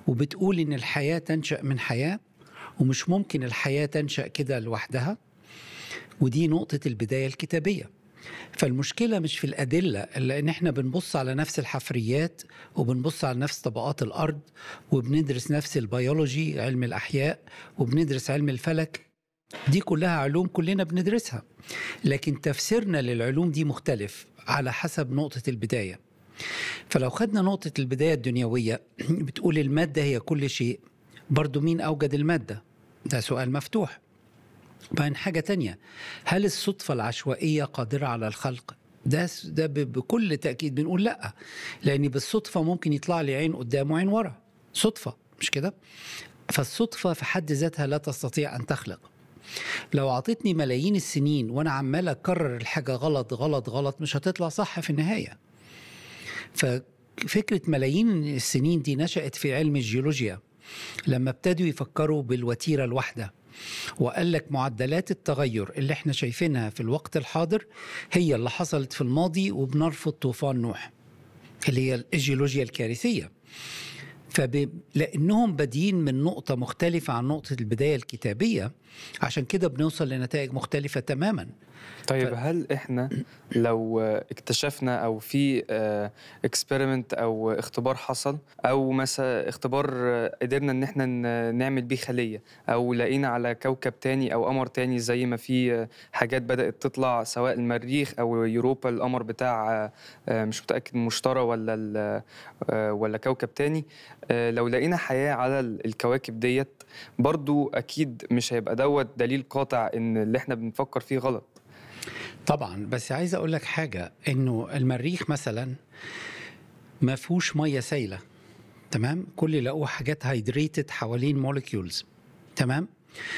وبتقول ان الحياه تنشا من حياه ومش ممكن الحياه تنشا كده لوحدها ودي نقطه البدايه الكتابيه فالمشكلة مش في الأدلة لأن احنا بنبص على نفس الحفريات وبنبص على نفس طبقات الأرض وبندرس نفس البيولوجي علم الأحياء وبندرس علم الفلك دي كلها علوم كلنا بندرسها لكن تفسيرنا للعلوم دي مختلف على حسب نقطة البداية فلو خدنا نقطة البداية الدنيوية بتقول المادة هي كل شيء برضو مين أوجد المادة ده سؤال مفتوح بعدين حاجة تانية هل الصدفة العشوائية قادرة على الخلق؟ ده ده بكل تأكيد بنقول لأ لأن بالصدفة ممكن يطلع لي عين قدام وعين ورا صدفة مش كده؟ فالصدفة في حد ذاتها لا تستطيع أن تخلق لو أعطيتني ملايين السنين وأنا عمال أكرر الحاجة غلط غلط غلط مش هتطلع صح في النهاية ففكرة ملايين السنين دي نشأت في علم الجيولوجيا لما ابتدوا يفكروا بالوتيرة الواحدة وقال لك معدلات التغير اللي احنا شايفينها في الوقت الحاضر هي اللي حصلت في الماضي وبنرفض طوفان نوح اللي هي الجيولوجيا الكارثية فب... لانهم بادئين من نقطه مختلفه عن نقطه البدايه الكتابيه عشان كده بنوصل لنتائج مختلفه تماما طيب هل احنا لو اكتشفنا او في اكسبيرمنت او اختبار حصل او مثلا اختبار قدرنا ان احنا ن- نعمل بيه خليه او لقينا على كوكب تاني او قمر تاني زي ما في حاجات بدات تطلع سواء المريخ او يوروبا القمر بتاع مش متاكد المشتري ولا ال- ولا كوكب تاني لو لقينا حياه على الكواكب ديت برضو اكيد مش هيبقى دوت دليل قاطع ان اللي احنا بنفكر فيه غلط طبعا بس عايز اقول لك حاجه انه المريخ مثلا ما فيهوش ميه سايله تمام كل اللي لقوه حاجات هيدريتد حوالين موليكيولز تمام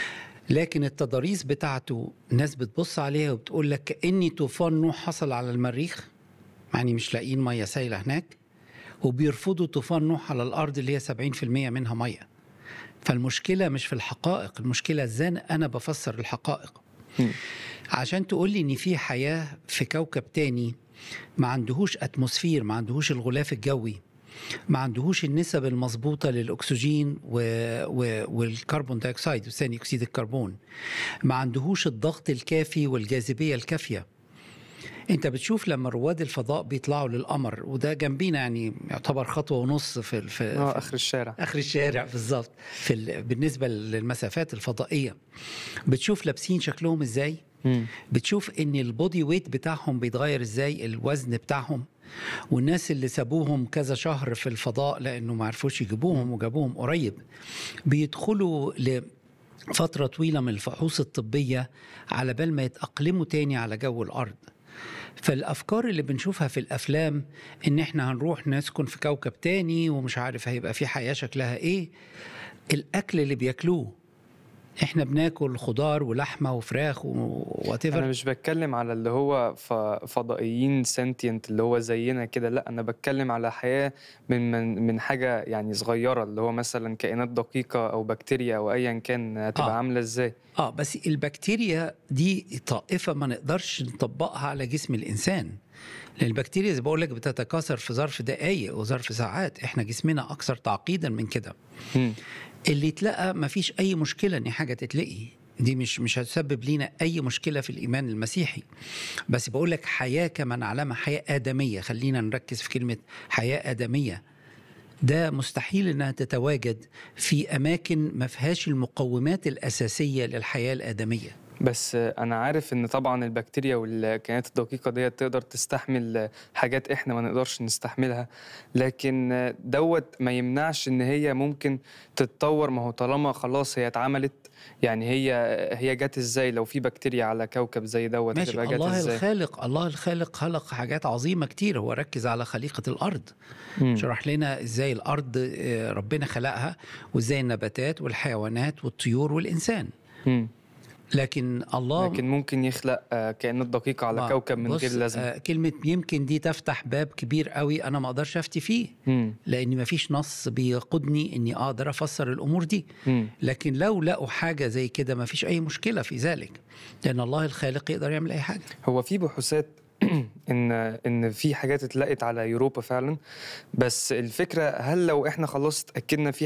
لكن التضاريس بتاعته ناس بتبص عليها وبتقول لك كأني طوفان نوح حصل على المريخ يعني مش لاقيين ميه سايله هناك وبيرفضوا طوفان نوح على الارض اللي هي 70% منها ميه فالمشكله مش في الحقائق المشكله ازاي انا بفسر الحقائق مم. عشان تقول لي ان في حياه في كوكب تاني ما عندهوش اتموسفير ما عندهوش الغلاف الجوي ما عندهوش النسب المظبوطة للأكسجين و... و... والكربون دايوكسيد وثاني أكسيد الكربون ما عندهوش الضغط الكافي والجاذبية الكافية انت بتشوف لما رواد الفضاء بيطلعوا للقمر وده جنبينا يعني يعتبر خطوة ونص في, في... اه في... اخر الشارع اخر الشارع بالظبط في ال... بالنسبه للمسافات الفضائيه بتشوف لابسين شكلهم ازاي مم. بتشوف ان البودي ويت بتاعهم بيتغير ازاي الوزن بتاعهم والناس اللي سابوهم كذا شهر في الفضاء لانه ما عرفوش يجيبوهم وجابوهم قريب بيدخلوا لفتره طويله من الفحوص الطبيه على بال ما يتاقلموا تاني على جو الارض فالافكار اللي بنشوفها في الافلام ان احنا هنروح نسكن في كوكب تاني ومش عارف هيبقى في حياه شكلها ايه الاكل اللي بياكلوه احنا بناكل خضار ولحمه وفراخ انا واتيفر مش بتكلم على اللي هو ف- فضائيين سنتينت اللي هو زينا كده لا انا بتكلم على حياة من من من حاجة يعني صغيرة اللي هو مثلا كائنات دقيقة او بكتيريا او ايا كان هتبقى آه. عاملة ازاي اه بس البكتيريا دي طائفه ما نقدرش نطبقها على جسم الانسان لان البكتيريا زي بقول لك بتتكاثر في ظرف دقائق وظرف ساعات احنا جسمنا اكثر تعقيدا من كده مم. اللي اتلقى ما فيش اي مشكله ان حاجه تتلقي دي مش مش هتسبب لينا اي مشكله في الايمان المسيحي بس بقول لك حياه كما نعلمها حياه ادميه خلينا نركز في كلمه حياه ادميه ده مستحيل انها تتواجد في اماكن ما فيهاش المقومات الاساسيه للحياه الادميه بس انا عارف ان طبعا البكتيريا والكائنات الدقيقه ديت تقدر تستحمل حاجات احنا ما نقدرش نستحملها لكن دوت ما يمنعش ان هي ممكن تتطور ما هو طالما خلاص هي اتعملت يعني هي هي جت ازاي لو في بكتيريا على كوكب زي دوت ماشي هتبقى جت الله ازاي الخالق الله الخالق خلق حاجات عظيمه كتير هو ركز على خليقه الارض مم. شرح لنا ازاي الارض آه، ربنا خلقها وازاي النباتات والحيوانات والطيور والانسان مم. لكن الله لكن ممكن يخلق آه، كائنات دقيقه على ما- كوكب من بص، غير لازمه آه، كلمه يمكن دي تفتح باب كبير قوي انا ما اقدرش افتي فيه مم. لان ما فيش نص بيقودني اني اقدر افسر الامور دي مم. لكن لو لقوا حاجه زي كده ما فيش اي مشكله في ذلك لان الله الخالق يقدر يعمل اي حاجه هو في بحوثات ان ان في حاجات اتلقت على يوروبا فعلا بس الفكره هل لو احنا خلاص اتاكدنا في